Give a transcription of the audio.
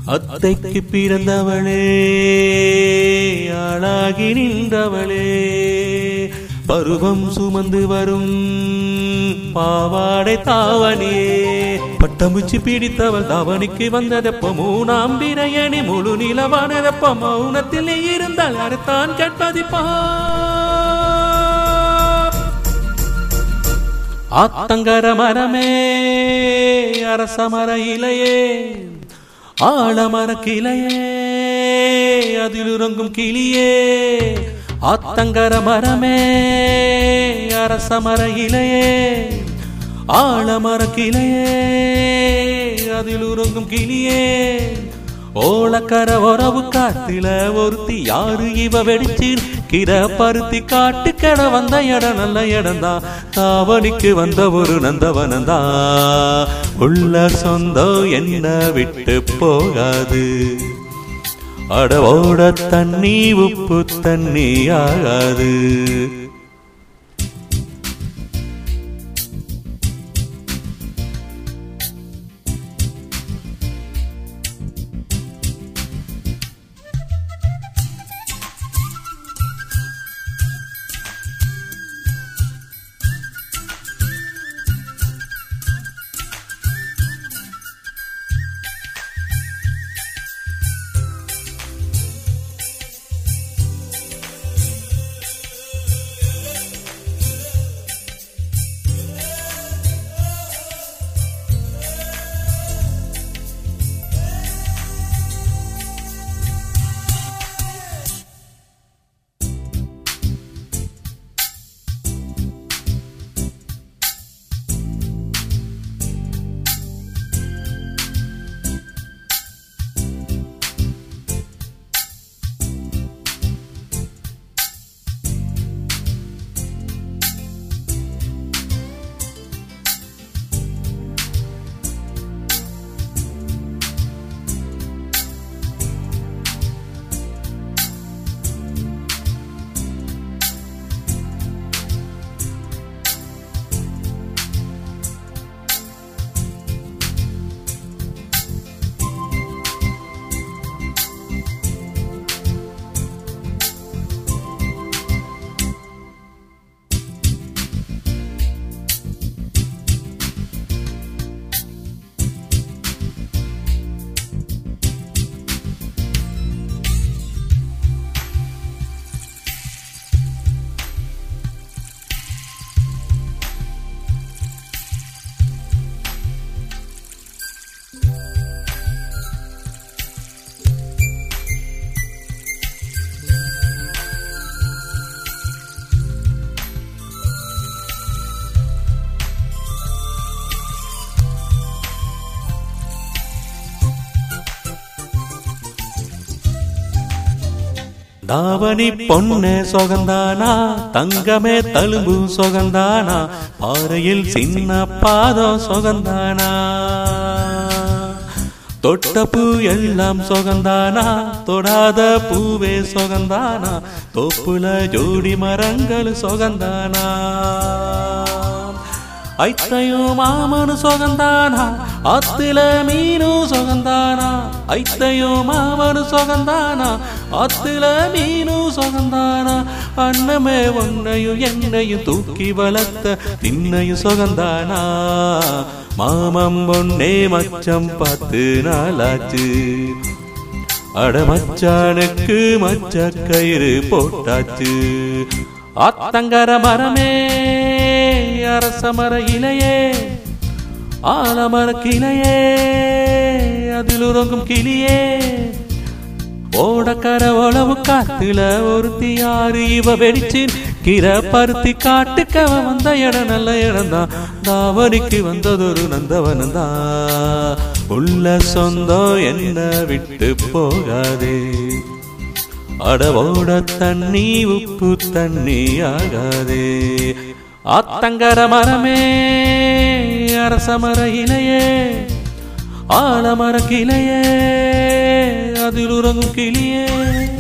அத்தைக்கு பிறந்தவளே ஆளாகி நின்றவளே பருவம் சுமந்து வரும் பாவாடை தாவணியே பட்டமுச்சி பிடித்தவள் தாவணிக்கு வந்ததெப்ப மூணாம் பிறையணி முழு நிலவானதெப்ப மௌனத்தில் நீ இருந்தால் அடுத்தான் கேட்பதிப்பா ஆத்தங்கர மரமே அரசமர இலையே ஆழமர கிளையே அதில் உறங்கும் கிளியே ஆத்தங்கர மரமே அரசமர இலையே ஆழமர கிளையே அதில் உறங்கும் கிளியே ஓலக்கர உறவு காத்துல ஒருத்தி யாரு இவ வெடிச்சு கிர பருத்தி காட்டு கட வந்த இடம் நல்ல இடம்தான் தாவணிக்கு வந்த ஒரு நந்தவனந்தா உள்ள சொந்தம் என்ன விட்டு போகாது அடவோட தண்ணி உப்பு தண்ணி ஆகாது தாவணி பொண்ணு சொகந்தானா தங்கமே தழும்பு சொகந்தானா பாறையில் சின்ன பாதம் சொகந்தானா தொட்ட பூ எல்லாம் சொகந்தானா தொடாத பூவே சொகந்தானா தோப்புல ஜோடி மரங்கள் சொகந்தானா ஐத்தையும் மாமனு சொகந்தானா ஆத்தில மீனு சொகந்தானா ஐத்தையும் மாமனு சொகந்தானா ஆத்தில மீனு சொகந்தானா அன்னமே உன்னையும் என்னையும் தூக்கி வளர்த்த திண்ணையும் சொகந்தானா மாமம் பொன்னே மச்சம் பத்து நாளாச்சு அட மச்சானுக்கு மச்ச கயிறு போட்டாச்சு ஆத்தங்கர மரமே அரச மர இலையே ஆலமர கிளையே அதில் உறங்கும் கிளியே ஓடக்கர உழவு காத்துல ஒருத்தி யாரு இவ வெடிச்சு கிர பருத்தி காட்டுக்கவ வந்த இடம் நல்ல இடம் தான் தாவணிக்கு வந்ததொரு நந்தவனந்தான் உள்ள சொந்தம் என்ன விட்டு போகாதே அடவோட தண்ணி உப்பு தண்ணி ஆகாதே ஆத்தங்கர மரமே அரச மர இலையே ஆலமர கிளையே அதில் உறங்கும் கிளியே